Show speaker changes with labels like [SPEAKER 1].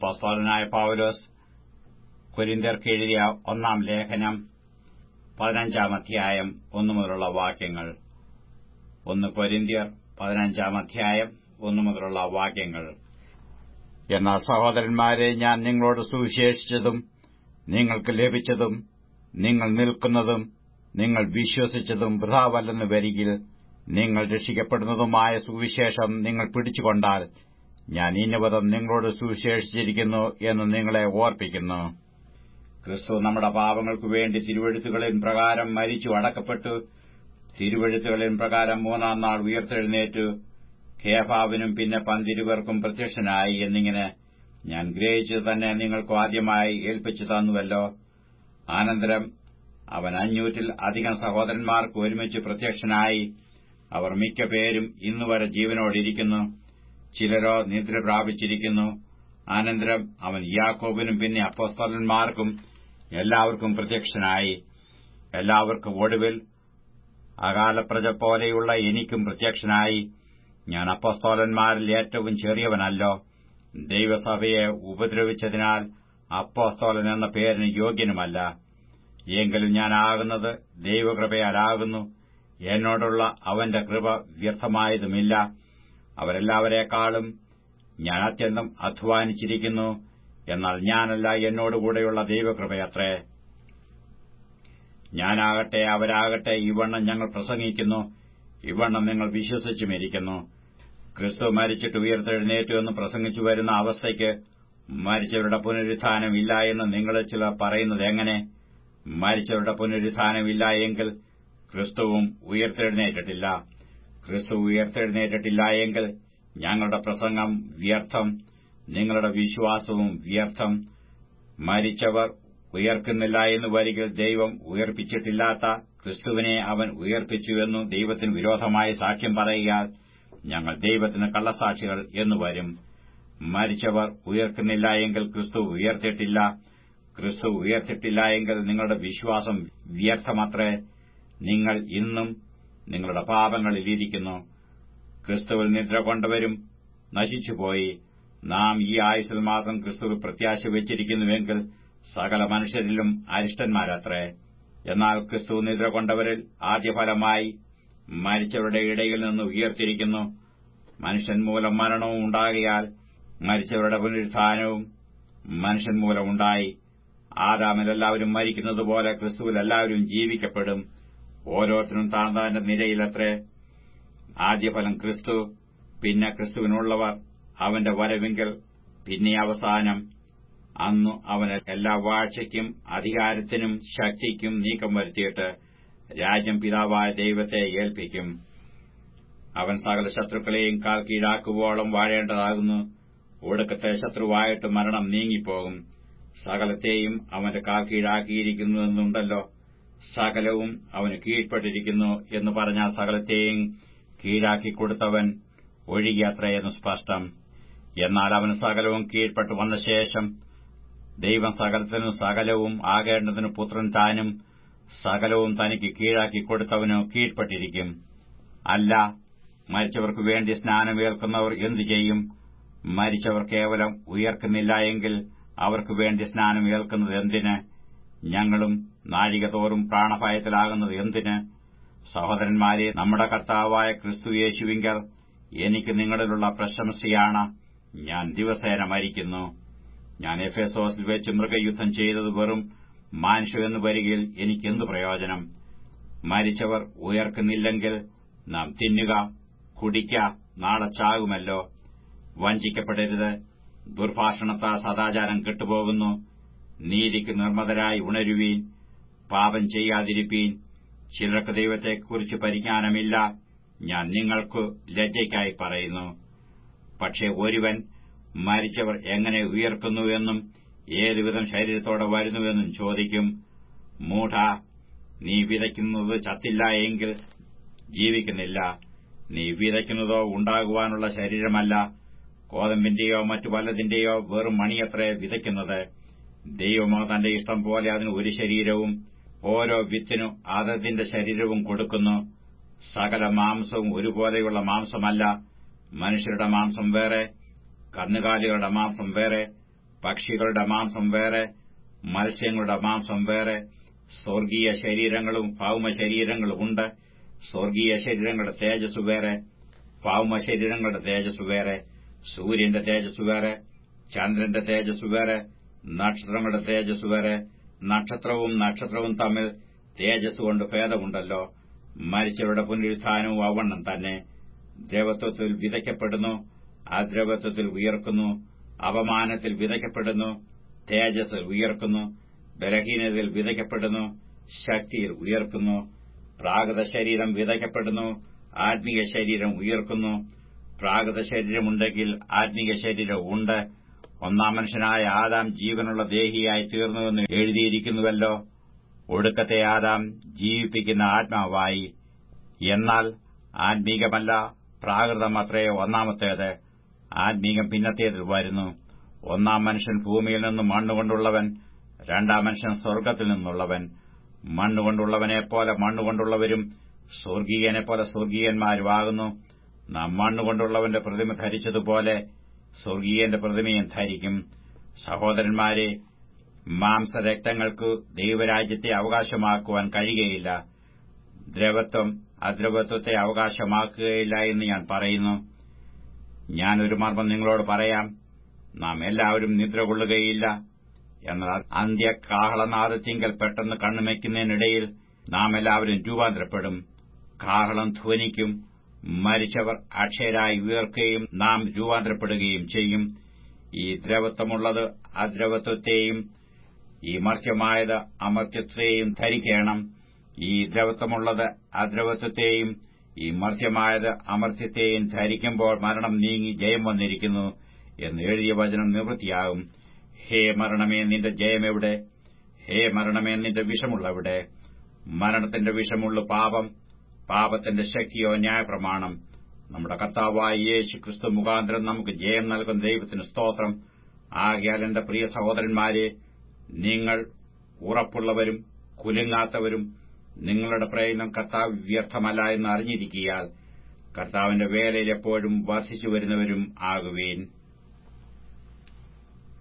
[SPEAKER 1] അപ്പോസ്തലനായ പൌലോസ് കൊരിന്ത്യർക്ക് എഴുതിയ ഒന്നാം ലേഖനം പതിനഞ്ചാം അധ്യായം ഒന്നു മുതലുള്ള വാക്യങ്ങൾ ഒന്ന് കൊരിന്ത്യർ പതിനഞ്ചാം അധ്യായം ഒന്നു മുതലുള്ള വാക്യങ്ങൾ എന്നാൽ സഹോദരന്മാരെ ഞാൻ നിങ്ങളോട് സുവിശേഷിച്ചതും നിങ്ങൾക്ക് ലഭിച്ചതും നിങ്ങൾ നിൽക്കുന്നതും നിങ്ങൾ വിശ്വസിച്ചതും വൃഥാവല്ലെന്ന് വരികിൽ നിങ്ങൾ രക്ഷിക്കപ്പെടുന്നതുമായ സുവിശേഷം നിങ്ങൾ പിടിച്ചുകൊണ്ടാൽ ഞാൻ ഇന്നവതം നിങ്ങളോട് സുവിശേഷിച്ചിരിക്കുന്നു എന്ന് നിങ്ങളെ ഓർപ്പിക്കുന്നു ക്രിസ്തു നമ്മുടെ പാപങ്ങൾക്കു വേണ്ടി തിരുവഴുത്തുകളിൻ പ്രകാരം മരിച്ചു അടക്കപ്പെട്ടു തിരുവഴുത്തുകളിൻ പ്രകാരം മൂന്നാം നാൾ ഉയർത്തെഴുന്നേറ്റു ഖേഫാവിനും പിന്നെ പന്തിരുവർക്കും പ്രത്യക്ഷനായി എന്നിങ്ങനെ ഞാൻ ഗ്രഹിച്ചത് തന്നെ നിങ്ങൾക്ക് ആദ്യമായി ഏൽപ്പിച്ചു തന്നുവല്ലോ അനന്തരം അവൻ അഞ്ഞൂറ്റിൽ അധികം സഹോദരന്മാർക്ക് ഒരുമിച്ച് പ്രത്യക്ഷനായി അവർ മിക്ക പേരും ഇന്നുവരെ ജീവനോടിരിക്കുന്നു ചിലരോ നിദ്ര പ്രാപിച്ചിരിക്കുന്നു അനന്തരം അവൻ യാക്കോബിനും പിന്നെ അപ്പോസ്തലന്മാർക്കും എല്ലാവർക്കും പ്രത്യക്ഷനായി എല്ലാവർക്കും ഒടുവിൽ അകാലപ്രജ പോലെയുള്ള എനിക്കും പ്രത്യക്ഷനായി ഞാൻ അപ്പോസ്തോലന്മാരിൽ ഏറ്റവും ചെറിയവനല്ലോ ദൈവസഭയെ ഉപദ്രവിച്ചതിനാൽ അപ്പോസ്തോലൻ എന്ന പേരിന് യോഗ്യനുമല്ല എങ്കിലും ഞാനാകുന്നത് ദൈവകൃപയാലാകുന്നു എന്നോടുള്ള അവന്റെ കൃപ വ്യർത്ഥമായതുമില്ല അവരെല്ലാവരെക്കാളും ഞാൻ അത്യന്തം അധ്വാനിച്ചിരിക്കുന്നു എന്നാൽ ഞാനല്ല എന്നോടുകൂടെയുള്ള ദൈവകൃപയത്രേ ഞാനാകട്ടെ അവരാകട്ടെ ഇവണ്ണം ഞങ്ങൾ പ്രസംഗിക്കുന്നു ഇവണ്ണം നിങ്ങൾ വിശ്വസിച്ചുമിരിക്കുന്നു ക്രിസ്തു മരിച്ചിട്ട് ഉയർത്തെഴുന്നേറ്റു എന്ന് പ്രസംഗിച്ചു വരുന്ന അവസ്ഥയ്ക്ക് മരിച്ചവരുടെ പുനരുത്ഥാനമില്ല എന്ന് നിങ്ങളിൽ ചിലർ പറയുന്നത് എങ്ങനെ മരിച്ചവരുടെ പുനരുത്ഥാനമില്ല എങ്കിൽ ക്രിസ്തുവും ഉയർത്തെഴുന്നേറ്റിട്ടില്ല ക്രിസ്തു ഉയർത്തെഴുന്നേറ്റിട്ടില്ല എങ്കിൽ ഞങ്ങളുടെ പ്രസംഗം വ്യർത്ഥം നിങ്ങളുടെ വിശ്വാസവും വ്യർത്ഥം മരിച്ചവർ ഉയർക്കുന്നില്ല എന്ന് വരികിൽ ദൈവം ഉയർപ്പിച്ചിട്ടില്ലാത്ത ക്രിസ്തുവിനെ അവൻ ഉയർപ്പിച്ചുവെന്നു ദൈവത്തിന് വിരോധമായി സാക്ഷ്യം പറയുകയാൽ ഞങ്ങൾ ദൈവത്തിന് കള്ളസാക്ഷികൾ എന്നു വരും മരിച്ചവർ ഉയർക്കുന്നില്ല എങ്കിൽ ക്രിസ്തു ഉയർത്തിയിട്ടില്ല ക്രിസ്തു ഉയർത്തിയിട്ടില്ല എങ്കിൽ നിങ്ങളുടെ വിശ്വാസം വ്യർത്ഥമത്രേ നിങ്ങൾ ഇന്നും നിങ്ങളുടെ പാപങ്ങളിലിരിക്കുന്നു ക്രിസ്തുവിൽ നിദ്ര കൊണ്ടവരും നശിച്ചുപോയി നാം ഈ ആയുസിൽ മാത്രം ക്രിസ്തുവിൽ പ്രത്യാശ വെച്ചിരിക്കുന്നുവെങ്കിൽ സകല മനുഷ്യരിലും അരിഷ്ടന്മാരത്രേ എന്നാൽ ക്രിസ്തു നിദ്ര കൊണ്ടവരിൽ ആദ്യഫലമായി മരിച്ചവരുടെ ഇടയിൽ നിന്ന് ഉയർത്തിരിക്കുന്നു മനുഷ്യൻ മൂലം മരണവും ഉണ്ടാകിയാൽ മരിച്ചവരുടെ പുനരുത്ഥാനവും മനുഷ്യൻ മൂലം ഉണ്ടായി ആദാമിലെല്ലാവരും മരിക്കുന്നതുപോലെ ക്രിസ്തുവിൽ എല്ലാവരും ജീവിക്കപ്പെടും ഓരോരുത്തരും താൻ താന്റെ നിരയിലത്രേ ആദ്യഫലം ക്രിസ്തു പിന്നെ ക്രിസ്തുവിനുള്ളവർ അവന്റെ വരവിങ്കൽ പിന്നെ അവസാനം അന്നു അവന് എല്ലാ വാഴ്ചയ്ക്കും അധികാരത്തിനും ശക്തിക്കും നീക്കം വരുത്തിയിട്ട് രാജ്യം പിതാവായ ദൈവത്തെ ഏൽപ്പിക്കും അവൻ സകല ശത്രുക്കളെയും കാൽ കീഴാക്കുവോളം വാഴേണ്ടതാകുന്നു ഒടുക്കത്തെ ശത്രുവായിട്ട് മരണം നീങ്ങിപ്പോകും സകലത്തെയും അവന്റെ കാൽ കീഴാക്കിയിരിക്കുന്നുവെന്നുണ്ടല്ലോ സകലവും അവന് കീഴ്പ്പെട്ടിരിക്കുന്നു എന്ന് പറഞ്ഞ സകലത്തെയും കീഴാക്കിക്കൊടുത്തവൻ ഒഴികെയത്രയെന്ന് സ്പഷ്ടം എന്നാൽ അവന് സകലവും കീഴ്പ്പെട്ടു വന്ന ശേഷം ദൈവം സകലത്തിനും സകലവും ആകേണ്ടതിന് പുത്രൻ താനും സകലവും തനിക്ക് കീഴാക്കിക്കൊടുത്തവനു കീഴ്പ്പെട്ടിരിക്കും അല്ല മരിച്ചവർക്ക് വേണ്ടി സ്നാനമേൽക്കുന്നവർ എന്തു ചെയ്യും മരിച്ചവർ കേവലം ഉയർക്കുന്നില്ല എങ്കിൽ അവർക്ക് വേണ്ടി സ്നാനം ഏൽക്കുന്നത് എന്തിന് ഞങ്ങളും നാഴിക തോറും പ്രാണഭയത്തിലാകുന്നത് എന്തിന് സഹോദരന്മാരെ നമ്മുടെ കർത്താവായ ക്രിസ്തു യേശുവിങ്കൽ എനിക്ക് നിങ്ങളിലുള്ള പ്രശംസയാണ് ഞാൻ ദിവസേന മരിക്കുന്നു ഞാൻ എഫേസോസിൽ വെച്ച് മൃഗയുദ്ധം ചെയ്തത് വെറും മാനുഷ്യമെന്ന് വരികയിൽ എനിക്കെന്തു പ്രയോജനം മരിച്ചവർ ഉയർക്കുന്നില്ലെങ്കിൽ നാം തിന്നുക കുടിക്ക നാളെ ചാകുമല്ലോ വഞ്ചിക്കപ്പെടരുത് ദുർഭാഷണത്താൽ സദാചാരം കെട്ടുപോകുന്നു നീതിക്ക് നിർമ്മതരായി ഉണരുവീൻ പാപം ചെയ്യാതിരിപ്പീൻ ചിലർക്ക് ദൈവത്തെക്കുറിച്ച് പരിജ്ഞാനമില്ല ഞാൻ നിങ്ങൾക്ക് ലജ്ജയ്ക്കായി പറയുന്നു പക്ഷേ ഒരുവൻ മരിച്ചവർ എങ്ങനെ ഉയർക്കുന്നുവെന്നും ഏതുവിധം ശരീരത്തോടെ വരുന്നുവെന്നും ചോദിക്കും മൂഢ നീ വിതയ്ക്കുന്നത് ചത്തില്ല എങ്കിൽ ജീവിക്കുന്നില്ല നീ വിതയ്ക്കുന്നതോ ഉണ്ടാകുവാനുള്ള ശരീരമല്ല കോതമ്പിന്റെയോ മറ്റു വല്ലതിന്റെയോ വെറും മണിയത്രേ വിതയ്ക്കുന്നത് ദൈവമോ തന്റെ ഇഷ്ടം പോലെ അതിന് ഒരു ശരീരവും ഓരോ വിത്തിനു അതതിന്റെ ശരീരവും കൊടുക്കുന്നു സകല മാംസവും ഒരുപോലെയുള്ള മാംസമല്ല മനുഷ്യരുടെ മാംസം വേറെ കന്നുകാലികളുടെ മാംസം വേറെ പക്ഷികളുടെ മാംസം വേറെ മത്സ്യങ്ങളുടെ മാംസം വേറെ സ്വർഗീയ ശരീരങ്ങളും ഭൌമ ശരീരങ്ങളുമുണ്ട് സ്വർഗീയ ശരീരങ്ങളുടെ തേജസ് വേറെ ഭൌമ ശരീരങ്ങളുടെ തേജസ് വേറെ സൂര്യന്റെ തേജസ് വേറെ ചന്ദ്രന്റെ തേജസ് വേറെ നക്ഷത്രങ്ങളുടെ തേജസ് വേറെ നക്ഷത്രവും നക്ഷത്രവും തമ്മിൽ തേജസ് കൊണ്ട് ഭേദമുണ്ടല്ലോ മരിച്ചവരുടെ പുനരുത്ഥാനവും അവണ്ണം തന്നെ ദ്രവത്വത്തിൽ വിതയ്ക്കപ്പെടുന്നു അദ്രവത്വത്തിൽ ഉയർക്കുന്നു അപമാനത്തിൽ വിതയ്ക്കപ്പെടുന്നു തേജസ്സിൽ ഉയർക്കുന്നു ബലഹീനതയിൽ വിതയ്ക്കപ്പെടുന്നു ശക്തിയിൽ ഉയർക്കുന്നു പ്രാകൃത ശരീരം വിതയ്ക്കപ്പെടുന്നു ആത്മീയ ശരീരം ഉയർക്കുന്നു പ്രാകൃത ശരീരമുണ്ടെങ്കിൽ ആത്മീയ ശരീരം ഉണ്ട് ഒന്നാം മനുഷ്യനായ ആദാം ജീവനുള്ള ദേഹിയായി തീർന്നുവെന്ന് എഴുതിയിരിക്കുന്നുവല്ലോ ഒടുക്കത്തെ ആദാം ജീവിപ്പിക്കുന്ന ആത്മാവായി എന്നാൽ ആത്മീകമല്ല പ്രാകൃതമത്രേ ഒന്നാമത്തേത് ആത്മീകം പിന്നത്തേതിൽ വരുന്നു ഒന്നാം മനുഷ്യൻ ഭൂമിയിൽ നിന്ന് മണ്ണുകൊണ്ടുള്ളവൻ രണ്ടാം മനുഷ്യൻ സ്വർഗ്ഗത്തിൽ നിന്നുള്ളവൻ മണ്ണുകൊണ്ടുള്ളവനെപ്പോലെ മണ്ണുകൊണ്ടുള്ളവരും സ്വർഗീയനെപ്പോലെ സ്വർഗീയന്മാരുമാകുന്നു നാം മണ്ണുകൊണ്ടുള്ളവന്റെ പ്രതിമ ധരിച്ചതുപോലെ സ്വർഗീയന്റെ പ്രതിമയും ധരിക്കും സഹോദരന്മാരെ മാംസരക്തങ്ങൾക്ക് ദൈവരാജ്യത്തെ അവകാശമാക്കുവാൻ കഴിയുകയില്ല ദ്രവത്വം അദ്രവത്വത്തെ അവകാശമാക്കുകയില്ല എന്ന് ഞാൻ പറയുന്നു ഞാൻ ഒരു മർമ്മം നിങ്ങളോട് പറയാം നാം എല്ലാവരും നിദ്ര കൊള്ളുകയില്ല എന്നാൽ അന്ത്യകാഹളനാദത്തിങ്കൽ പെട്ടെന്ന് കണ്ണുമയ്ക്കുന്നതിനിടയിൽ നാം എല്ലാവരും രൂപാന്തരപ്പെടും കാഹളം ധ്വനിക്കും മരിച്ചവർ അക്ഷയരായി ഉയർക്കുകയും നാം രൂപാന്തരപ്പെടുകയും ചെയ്യും ഈ ദ്രവത്വമുള്ളത് അദ്രവത്വത്തെയും ഈ മർത്യമായത് അമർത്യത്വത്തെയും ധരിക്കണം ഈ ദ്രവത്വമുള്ളത് അദ്രവത്വത്തെയും ഈ മർത്യമായത് അമർത്യത്തെയും ധരിക്കുമ്പോൾ മരണം നീങ്ങി ജയം വന്നിരിക്കുന്നു എന്ന് എഴുതിയ വചനം നിവൃത്തിയാകും ഹേ മരണമേ നിന്റെ ജയമെവിടെ ഹേ മരണമേ നിന്റെ വിഷമുള്ളവിടെ മരണത്തിന്റെ വിഷമുള്ള പാപം പാപത്തിന്റെ ശക്തിയോ ന്യായപ്രമാണം നമ്മുടെ കർത്താവായ യേശു ക്രിസ്തു മുഖാന്തരം നമുക്ക് ജയം നൽകുന്ന ദൈവത്തിന് സ്തോത്രം ആകയാൽ എന്റെ പ്രിയ സഹോദരന്മാരെ നിങ്ങൾ ഉറപ്പുള്ളവരും കുലുങ്ങാത്തവരും നിങ്ങളുടെ പ്രയത്നം കർത്താവ് വ്യർത്ഥമല്ല എന്ന് അറിഞ്ഞിരിക്കിയാൽ കർത്താവിന്റെ വേലയിൽ എപ്പോഴും വർദ്ധിച്ചു വരുന്നവരും ആകുവീൻ